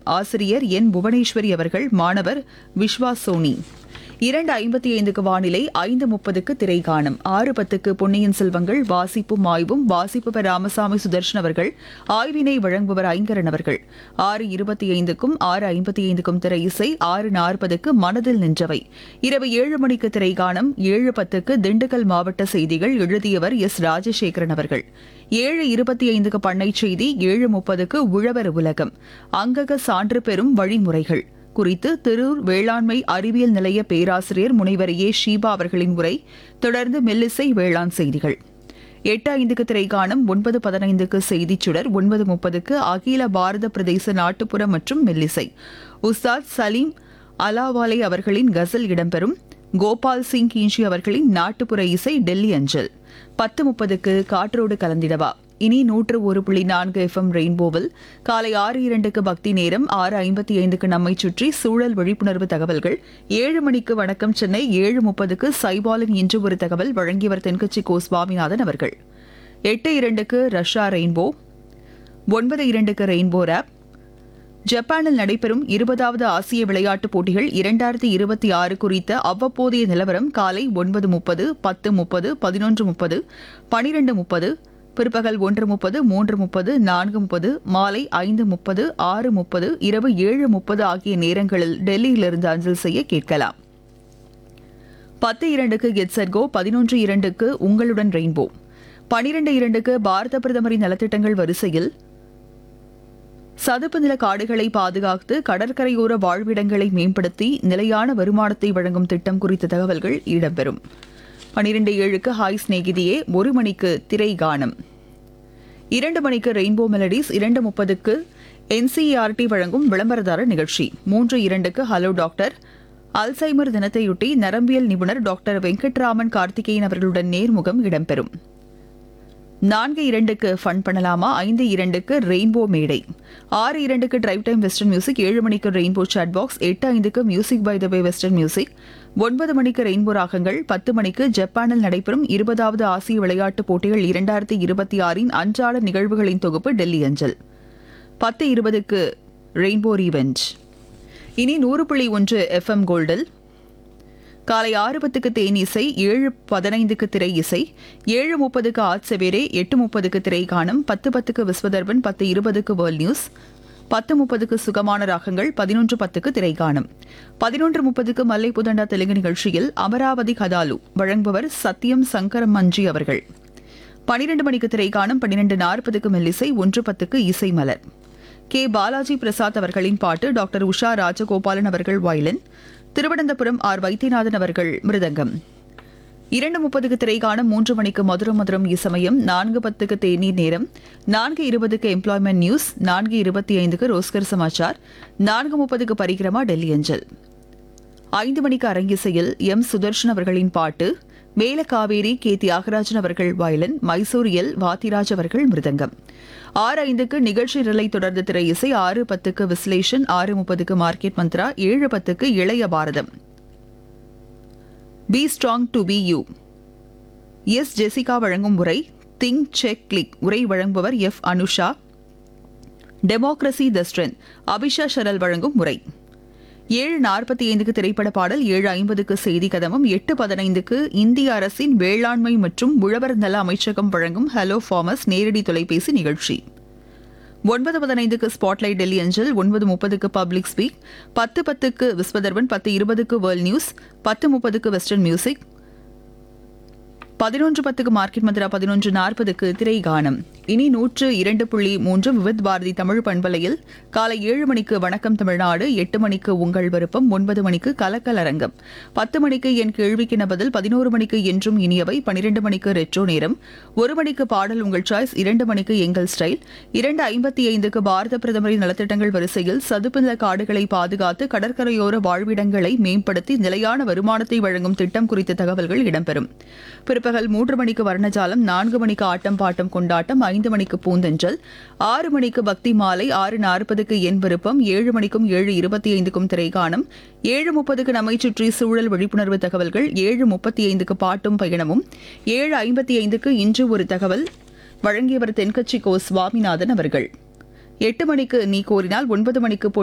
ஆசிரியர் என் புவனேஸ்வரி அவர்கள் மாணவர் விஸ்வா சோனி இரண்டு ஐம்பத்தி ஐந்துக்கு வானிலை ஐந்து முப்பதுக்கு திரைகாணும் ஆறு பத்துக்கு பொன்னியின் செல்வங்கள் வாசிப்பும் ஆய்வும் வாசிப்பவர் ராமசாமி சுதர்ஷன் அவர்கள் ஆய்வினை வழங்குபவர் ஐங்கரன் அவர்கள் ஆறு இருபத்தி ஐந்துக்கும் ஆறு ஐம்பத்தி ஐந்துக்கும் திரை இசை ஆறு நாற்பதுக்கு மனதில் நின்றவை இரவு ஏழு மணிக்கு திரைகாணும் ஏழு பத்துக்கு திண்டுக்கல் மாவட்ட செய்திகள் எழுதியவர் எஸ் ராஜசேகரன் அவர்கள் ஏழு இருபத்தி ஐந்துக்கு பண்ணை செய்தி ஏழு முப்பதுக்கு உழவர் உலகம் அங்கக சான்று பெறும் வழிமுறைகள் குறித்து திருர் வேளாண்மை அறிவியல் நிலைய பேராசிரியர் முனைவர் ஏ ஷீபா அவர்களின் உரை தொடர்ந்து மெல்லிசை வேளாண் செய்திகள் எட்டு ஐந்துக்கு திரைக்காணும் ஒன்பது பதினைந்துக்கு செய்திச் சுடர் ஒன்பது முப்பதுக்கு அகில பாரத பிரதேச நாட்டுப்புற மற்றும் மெல்லிசை உஸ்தாத் சலீம் அலாவாலே அவர்களின் கசல் இடம்பெறும் கோபால் சிங் கீஞ்சி அவர்களின் நாட்டுப்புற இசை டெல்லி அஞ்சல் பத்து முப்பதுக்கு காற்றோடு கலந்திடவா இனி நூற்று ஒரு புள்ளி நான்கு எஃப்எம் ரெயின்போவில் காலை ஆறு இரண்டுக்கு பக்தி நேரம் ஆறு ஐம்பத்தி ஐந்துக்கு நம்மை சுற்றி சூழல் விழிப்புணர்வு தகவல்கள் ஏழு மணிக்கு வணக்கம் சென்னை ஏழு முப்பதுக்கு சைபாலின் இன்று ஒரு தகவல் வழங்கியவர் தென்கட்சி கோ சுவாமிநாதன் அவர்கள் எட்டு இரண்டுக்கு ரஷ்யா ரெயின்போ ஒன்பது இரண்டுக்கு ரெயின்போ ரேப் ஜப்பானில் நடைபெறும் இருபதாவது ஆசிய விளையாட்டுப் போட்டிகள் இரண்டாயிரத்தி இருபத்தி ஆறு குறித்த அவ்வப்போதைய நிலவரம் காலை ஒன்பது முப்பது பத்து முப்பது பதினொன்று முப்பது பனிரெண்டு முப்பது பிற்பகல் ஒன்று முப்பது மூன்று முப்பது நான்கு முப்பது மாலை ஐந்து முப்பது ஆறு முப்பது இரவு ஏழு முப்பது ஆகிய நேரங்களில் டெல்லியிலிருந்து அஞ்சல் செய்ய கேட்கலாம் பத்து இரண்டுக்கு கெட்சர்கோ பதினொன்று இரண்டுக்கு உங்களுடன் ரெயின்போ பனிரெண்டு இரண்டுக்கு பாரத பிரதமரின் நலத்திட்டங்கள் வரிசையில் சதுப்பு நில காடுகளை பாதுகாத்து கடற்கரையோர வாழ்விடங்களை மேம்படுத்தி நிலையான வருமானத்தை வழங்கும் திட்டம் குறித்த தகவல்கள் இடம்பெறும் பனிரெண்டு ஏழுக்கு ஹாய் ஸ்நேகிதியே ஒரு மணிக்கு திரை கானம் இரண்டு மணிக்கு ரெயின்போ மெலடிஸ் இரண்டு முப்பதுக்கு என்சிஇஆர்டி வழங்கும் விளம்பரதார நிகழ்ச்சி மூன்று இரண்டுக்கு ஹலோ டாக்டர் அல்சைமர் தினத்தையொட்டி நரம்பியல் நிபுணர் டாக்டர் வெங்கட்ராமன் கார்த்திகேயன் அவர்களுடன் நேர்முகம் இடம்பெறும் நான்கு இரண்டுக்கு ஃபன் பண்ணலாமா ஐந்து இரண்டுக்கு ரெயின்போ மேடை ஆறு இரண்டுக்கு டிரைவ் டைம் வெஸ்டர்ன் மியூசிக் ஏழு மணிக்கு ரெயின்போ சாட் பாக்ஸ் எட்டு ஐந்துக்கு music by the way western music ஒன்பது மணிக்கு ரெயின்போ ராகங்கள் பத்து மணிக்கு ஜப்பானில் நடைபெறும் இருபதாவது ஆசிய விளையாட்டுப் போட்டிகள் இரண்டாயிரத்தி இருபத்தி ஆறின் அன்றாட நிகழ்வுகளின் தொகுப்பு டெல்லி அஞ்சல் பத்து இருபதுக்கு ரெயின்போ ரீவெஞ்ச் இனி நூறு புள்ளி ஒன்று எஃப்எம் கோல்டில் காலை ஆறு பத்துக்கு தேன் இசை ஏழு பதினைந்துக்கு திரை இசை ஏழு முப்பதுக்கு ஆட்சவேரே எட்டு முப்பதுக்கு திரை காணும் பத்து பத்துக்கு விஸ்வதர்பன் பத்து இருபதுக்கு வேர்ல்ட் நியூஸ் பத்து முப்பதுக்கு சுகமான ராகங்கள் பதினொன்று பத்துக்கு திரை காணும் பதினொன்று முப்பதுக்கு மல்லை புதண்டா தெலுங்கு நிகழ்ச்சியில் அமராவதி கதாலு வழங்குபவர் சத்யம் சங்கரம் மஞ்சி அவர்கள் பனிரெண்டு மணிக்கு திரை காணும் பன்னிரண்டு நாற்பதுக்கு மெல்லிசை ஒன்று பத்துக்கு இசை மலர் கே பாலாஜி பிரசாத் அவர்களின் பாட்டு டாக்டர் உஷா ராஜகோபாலன் அவர்கள் வயலின் திருவனந்தபுரம் ஆர் வைத்தியநாதன் அவர்கள் மிருதங்கம் இரண்டு முப்பதுக்கு திரைக்கான மூன்று மணிக்கு மதுரம் மதுரம் இசமயம் நான்கு பத்துக்கு தேநீர் நேரம் நான்கு இருபதுக்கு எம்ப்ளாய்மெண்ட் நியூஸ் நான்கு இருபத்தி ஐந்துக்கு ரோஸ்கர் சமாச்சார் நான்கு முப்பதுக்கு பரிக்கிரமா டெல்லி அஞ்சல் ஐந்து மணிக்கு அரங்கிசையில் எம் சுதர்ஷன் அவர்களின் பாட்டு மேல காவேரி கே தியாகராஜன் அவர்கள் வயலின் மைசூர் எல் வாத்திராஜ் அவர்கள் மிருதங்கம் ஆறு ஐந்துக்கு நிகழ்ச்சி நிலை தொடர்ந்து திரை இசை ஆறு பத்துக்கு விஸ்லேஷன் ஆறு முப்பதுக்கு மார்க்கெட் மந்த்ரா ஏழு பத்துக்கு இளைய பாரதம் be strong to be us Jessica வழங்கும் உரை திங்க் செக் கிளிக் உரை வழங்குபவர் F Anusha democracy the strength Abisha Sharal வழங்கும் உரை ஏழு நாற்பத்தி ஐந்துக்கு திரைப்பட பாடல் ஏழு ஐம்பதுக்கு செய்தி கதமம் எட்டு பதினைந்துக்கு இந்திய அரசின் வேளாண்மை மற்றும் உழவர் நல அமைச்சகம் வழங்கும் ஹலோ ஃபார்மஸ் நேரடி தொலைபேசி நிகழ்ச்சி ஒன்பது பதினைந்துக்கு ஸ்பாட்லைட் டெல்லி அஞ்சல் ஒன்பது முப்பதுக்கு பப்ளிக் ஸ்பீக் பத்து பத்துக்கு விஸ்வதர்பன் பத்து இருபதுக்கு வேர்ல்ட் நியூஸ் பத்து முப்பதுக்கு வெஸ்டர்ன் மியூசிக் பதினொன்று பத்துக்கு மார்க்கெட் மந்திரா பதினொன்று நாற்பதுக்கு திரை கானம் இனி நூற்று இரண்டு புள்ளி மூன்று விவித் பாரதி தமிழ் பண்பலையில் காலை ஏழு மணிக்கு வணக்கம் தமிழ்நாடு எட்டு மணிக்கு உங்கள் விருப்பம் ஒன்பது மணிக்கு கலக்கல் அரங்கம் பத்து மணிக்கு என் கேள்விக்கின பதில் பதினோரு மணிக்கு என்றும் இனியவை பனிரெண்டு மணிக்கு ரெட்ரோ நேரம் ஒரு மணிக்கு பாடல் உங்கள் சாய்ஸ் இரண்டு மணிக்கு எங்கள் ஸ்டைல் இரண்டு ஐம்பத்தி ஐந்துக்கு பாரத பிரதமரின் நலத்திட்டங்கள் வரிசையில் சதுப்பு நில காடுகளை பாதுகாத்து கடற்கரையோர வாழ்விடங்களை மேம்படுத்தி நிலையான வருமானத்தை வழங்கும் திட்டம் குறித்த தகவல்கள் இடம்பெறும் பிற்பகல் மூன்று மணிக்கு வர்ணஜாலம் நான்கு மணிக்கு ஆட்டம் பாட்டம் கொண்டாட்டம் ஐந்து மணிக்கு பூந்தென்றல் ஆறு மணிக்கு பக்தி மாலை ஆறு நாற்பதுக்கு என் விருப்பம் ஏழு மணிக்கும் ஏழு இருபத்தி ஐந்துக்கும் திரைகாணம் ஏழு முப்பதுக்கு நம்மை சுற்றி சூழல் விழிப்புணர்வு தகவல்கள் ஏழு முப்பத்தி ஐந்துக்கு பாட்டும் பயணமும் ஏழு ஐம்பத்தி ஐந்துக்கு இன்று ஒரு தகவல் வழங்கியவர் தென்கட்சி கோ சுவாமிநாதன் அவர்கள் எட்டு மணிக்கு நீ கோரினால் ஒன்பது மணிக்கு பொன்